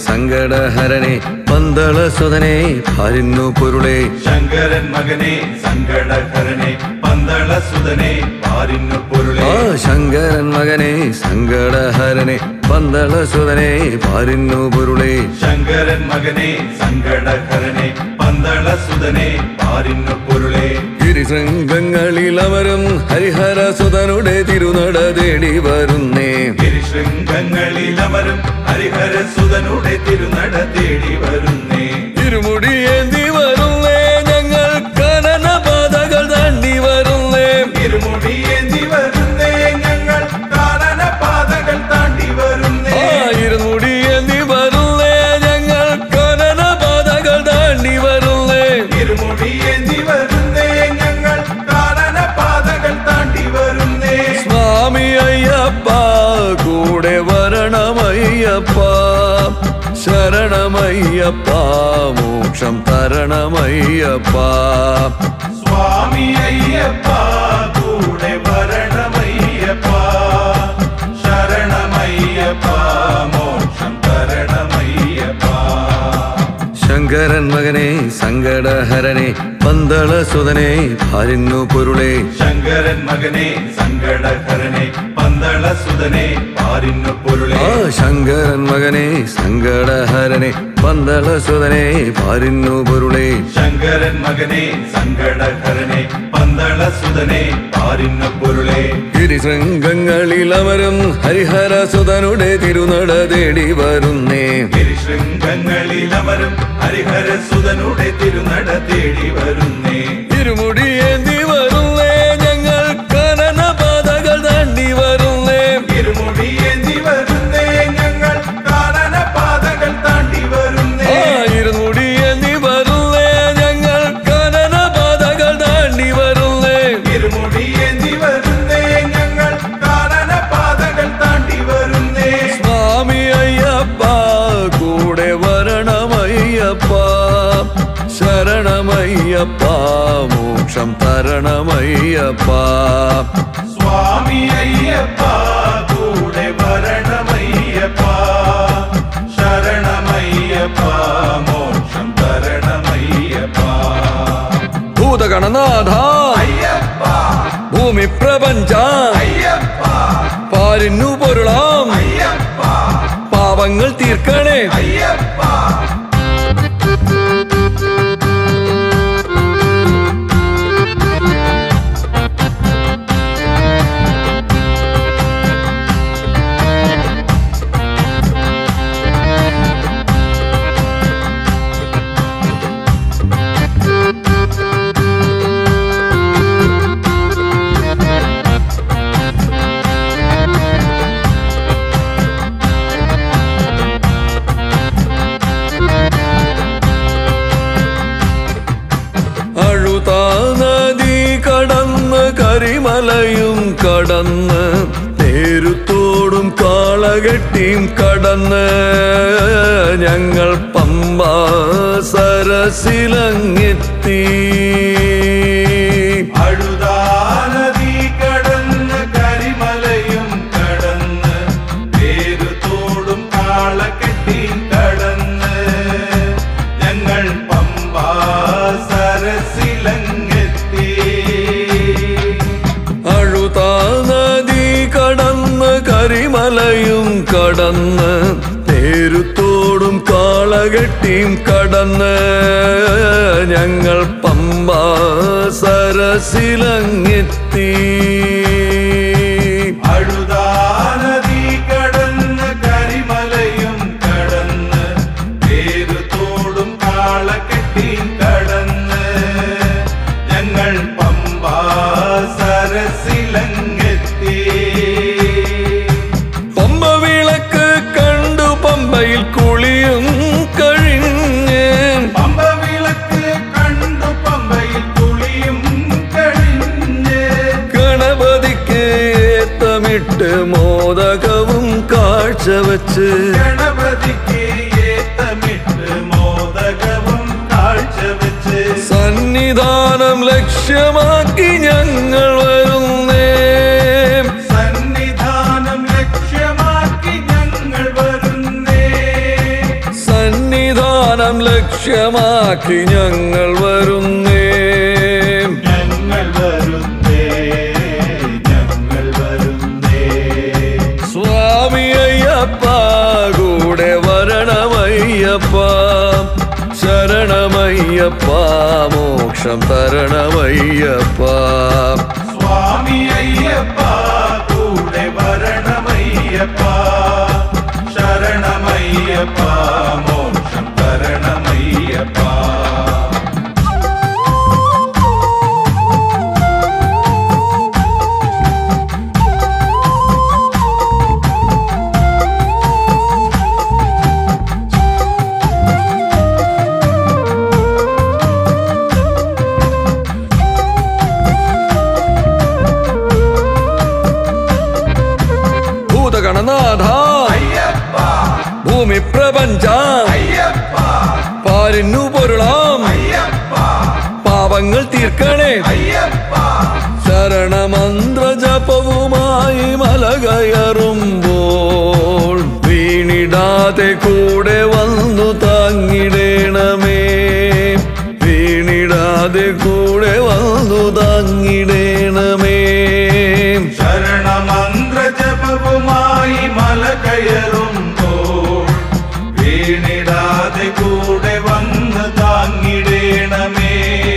സങ്കടഹരനെ പന്തള സുതനെ ഭാരിന്നു പൊരുളെ ശങ്കരൻ മകനെ സങ്കടഹരനെ പന്തള സുതനെ പാരിന്നു പൊരുളെ ആ ശങ്കരൻ മകനെ സങ്കടഹരനെ പന്തള സുതനെ ഭാരിന്നു പൊരുളെ ശങ്കരൻ മകനെ സങ്കടഹരനെ പന്തള സുതനെ പാരിന്നു പൊരുളെ ഗിരിശൃംഗങ്ങളിൽ അവരും ഹരിഹര സുതനുടെ തിരുനട തേടി വരുന്നേ ഗിരിശൃംഗങ്ങളിൽ അമരും ഹരിഹര സുതനുടെ തിരുനട തേടി വരുന്നേ ഇരുമുടിയേന്തി വരുന്നേ ഞങ്ങൾ കനന പാതകൾ താണ്ടി വരുന്നേ ഇരുമുടിയേന്തി വരുന്നേ ഞങ്ങൾ കാനന പാതകൾ താണ്ടി വരുന്നേ ആ ഇരുമുടിയേന്തി വരുന്നേ ഞങ്ങൾ കനന പാതകൾ താണ്ടി വരുന്നേ ഇരുമുടിയേന്തി വരുന്നേ ഞങ്ങൾ കാനന പാതകൾ താണ്ടി വരുന്നേ സ്വാമി അയ്യപ്പ കൂടെ വരണമയ്യപ്പ ശരണമയ്യപ്പ മോക്ഷം തരണമയ്യപ്പ സ്വാമി അയ്യപ്പ കൂടെ വരണമയ്യപ്പ ശരണമയ്യപ്പ മോക്ഷം തരണമയ്യപ്പ ശങ്കരൻ മകനെ സങ്കടഹരനെ പന്തള സുതനെ ഭാരിന്നു പൊരുളെ ശങ്കരൻ മകനെ സങ്കടഹരനെ പന്തള സുതനെ പാരിന്നു പൊരുളെ ആ ശങ്കരൻ മകനെ സങ്കടഹരനെ പന്തള സുതനെ ഭാരിന്നു പൊരുളെ ശങ്കരൻ മകനെ സങ്കടഹരനെ പന്തള സുതനെ പാരിന്നു പൊരുളെ ഗിരിശൃംഗങ്ങളിൽ അവരും ഹരിഹര സുതനുടെ തിരുനട തേടി വരുന്നേ ഗിരിശൃംഗങ്ങളിൽ അമരും ഹരിഹര സുതനുടെ തിരുനട തേടി വരുന്നേ ഇരുമുടിയേന്തി വരുന്നേ ഞങ്ങൾ കനന പാതകൾ താണ്ടി വരുന്നേ ഇരുമുടിയേന്തി വരുന്നേ ഞങ്ങൾ കാനന പാതകൾ താണ്ടി വരുന്നേ ആ ഇരുമുടിയേന്തി വരുന്നേ ഞങ്ങൾ കനന പാതകൾ താണ്ടി വരുന്നേ ഇരുമുടിയേന്തി വരുന്നേ ഞങ്ങൾ കാനന പാതകൾ താണ്ടി വരുന്നേ സ്വാമി അയ്യപ്പ കൂടെ വരണമയ്യപ്പ ശരണമയ്യപ്പ മോക്ഷം തരണമയ്യപ്പ സ്വാമി അയ്യപ്പ കൂടെ വരണമയ്യപ്പ ശരണമയ്യപ്പ മോക്ഷം തരണമയ്യപ്പ ഭൂതഗണനാഥ അയ്യപ്പ ഭൂമി പ്രപഞ്ച അയ്യപ്പ പാരിന്നു പൊരുളാം അയ്യപ്പ പാപങ്ങൾ തീർക്കണേ അയ്യപ്പ അഴുതാ നദി കടന്ന് കരിമലയും കടന്ന് നേരുത്തോടും കാളകെട്ടിയും കടന്ന് ഞങ്ങൾ പമ്പ സരസിലങ്ങെത്തി അഴുതാനദി കടന്ന് കരിമലയും കടന്ന് പേരുതോടും കാളക്കെട്ടിയും കടന്ന് ഞങ്ങൾ പമ്പാ സരസിലങ്ങെത്തി അഴുതാ നദി കടന്ന് കരിമലയും കടന്ന് നേരുത്തോടും കാളകെട്ടിയും കടന്ന് ഞങ്ങൾ പമ്പ സരസിലങ്ങെത്തി അഴുതാനദി കടന്ന് കരിമലയും കടന്ന് പേരുതോടും കാളക്കെട്ടിയും കടന്ന് ഞങ്ങൾ പമ്പാ സരസിലങ്ങെത്തി പമ്പ വിളക്ക് കണ്ടു പമ്പയിൽ കുളിയും കഴിഞ്ഞ് പമ്പ വിളക്ക് കണ്ടു പമ്പയിൽ കുളിയും കഴിഞ്ഞ് ഗണപതിക്ക് ഏത്തമിട്ട് മോദകവും കാഴ്ചവെച്ച് ഗണപതിക്ക് ഏത്തമിട്ട് മോദകവും കാഴ്ചവെച്ച് സന്നിധാനം ലക്ഷ്യമാക്കി ഞങ്ങൾ വരുന്നേ സന്നിധാനം ലക്ഷ്യമാക്കി ഞങ്ങൾ വരുന്നേ സ്ഥാനം ലക്ഷ്യമാക്കി ഞങ്ങൾ വരുന്നേ ഞങ്ങൾ വരുന്നേ ഞങ്ങൾ വരുന്നേ സ്വാമി അയ്യപ്പ കൂടെ വരണമയ്യപ്പ ശരണമയ്യപ്പ മോക്ഷം തരണമയ്യപ്പ സ്വാമി അയ്യപ്പ കൂടെ വരണമയ്യപ്പ ശരണമയ്യപ്പ മോക്ഷം തരണമയ്യപ്പ ഭൂതഗണനാഥ അയ്യപ്പ ഭൂമി പ്രപഞ്ച അയ്യപ്പ പാരിന്നു പൊരുളാം അയ്യപ്പ പാപങ്ങൾ തീർക്കണേ അയ്യപ്പ ശരണമന്ത്ര ജപവുമായി മല കയറുമ്പോൾ വീണിടാതെ കൂടെ വന്നു താങ്ങിടേണമേ വീണിടാതെ കൂടെ വന്നു താങ്ങിടേണമേ ശരണമന്ത്ര ജപവുമായി മല കയറുമ്പോൾ വീണിടാതെ കൂടെ വന്ന് താങ്ങിടേണമേ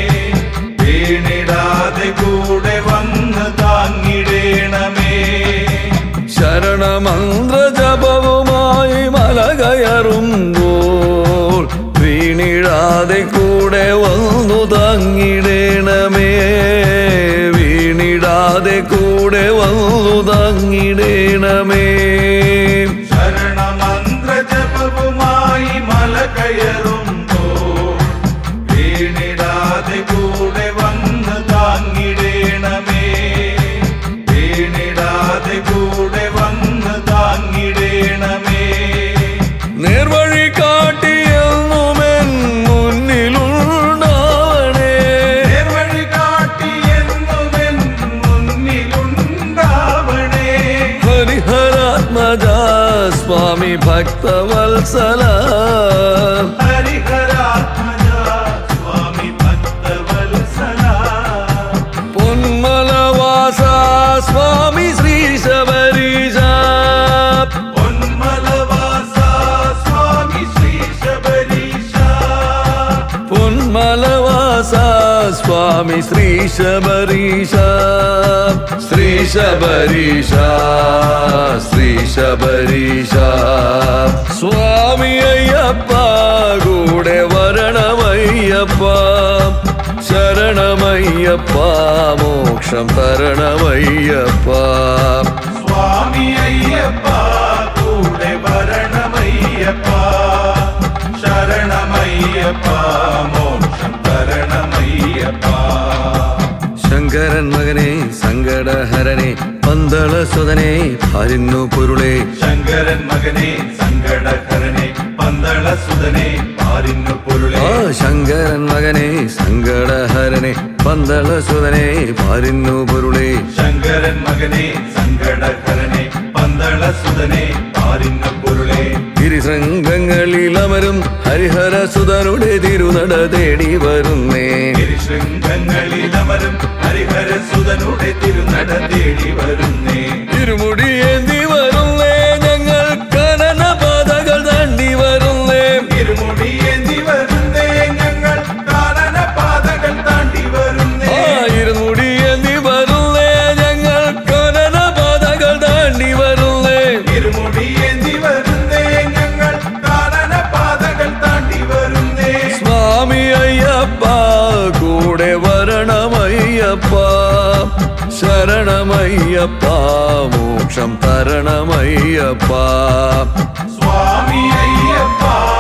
വീണിടാതെ കൂടെ വന്ന് താങ്ങിടേണമേ ശരണമന്ത്ര ജപവുമായി മല കയറുമ്പോൾ വീണിടാതെ കൂടെ വന്നു താങ്ങിടേണമേ വീണിടാതെ കൂടെ വന്നു താങ്ങിടേണമേ ശരണമന്ത്ര ജപവുമായി മല കയറുമ്പോൾ വീണിടാതെ കൂടെ വന്ന് താങ്ങിടേണമേ വീണിടാതെ കൂടെ വന്ന് താങ്ങിടേണമേ നേർവഴി കാട്ടിയെന്നുമെൻ മുന്നിലുണ്ടാവണേ നേർവഴി കാട്ടി എന്നുമെൻ മുന്നിലുണ്ടാവണേ ഹരിഹരാത്മജ സ്വാമി ഭക്തവത്സല ഹരിഹരാത്മജ സ്വാമി ഭക്തവത്സല പൊന്മലവാസ സ്വാമി ശ്രീ ശബരീശ പൊന്മലവാസ സ്വാമി ശ്രീ ശബരീശ പൊന്മലവാസ സ്വാമി ശ്രീ ശബരീശ ശ്രീ ശബരീശ ശ്രീ ശബരീശ സ്വാമി അയ്യപ്പ കൂടെ വരണമയ്യപ്പ ശരണമയ്യപ്പ മോക്ഷം തരണമയ്യപ്പ സ്വാമി അയ്യപ്പ കൂടെ വരണമയ്യപ്പ ശരണമയ്യപ്പ മോക്ഷം തരണമയ്യപ്പ ശങ്കരൻ മകനെ സങ്കടഹരനെ പന്തള സുതനെ ഭാരിന്നു പൊരുളെ ശങ്കരൻ മകനെ സങ്കടഹരനെ പന്തള സുതനെ പാരിന്നു പൊരുളെ ആ ശങ്കരൻ മകനെ സങ്കടഹരനെ പന്തള സുതനെ ഭാരിന്നു പൊരുളെ ശങ്കരൻ മകനെ സങ്കടഹരനെ പന്തള സുതനെ പാരിന്നു പൊരുളെ ഗിരിശൃംഗങ്ങളിലമരും ഹരിഹര സുതനുടെ തിരുനട തേടി വരുന്നേ ശൃംഗങ്ങളിലമരും ഹരിഹര സുതനുടെ തിരുനട തേടി വരുന്നേ ഇരുമുടിയേന്തി വരുന്നേ ഞങ്ങൾ കനന പാതകൾ താണ്ടി വരുന്നേ ഇരുമുടിയേന്തി വരുന്നേ ഞങ്ങൾ കാനന പാതകൾ താണ്ടി വരുന്നേ ആ ഇരുമുടിയേന്തി വരുന്നേ ഞങ്ങൾ കനന പാതകൾ താണ്ടി വരുന്നേ ഇരുമുടിയേന്തി വരുന്നേ ഞങ്ങൾ കാനന പാതകൾ താണ്ടി വരുന്നേ സ്വാമി അയ്യപ്പ കൂടെ വരണമയ്യപ്പ ശരണമയ്യപ്പ മോക്ഷം തരണമയ്യപ്പ സ്വാമി അയ്യപ്പ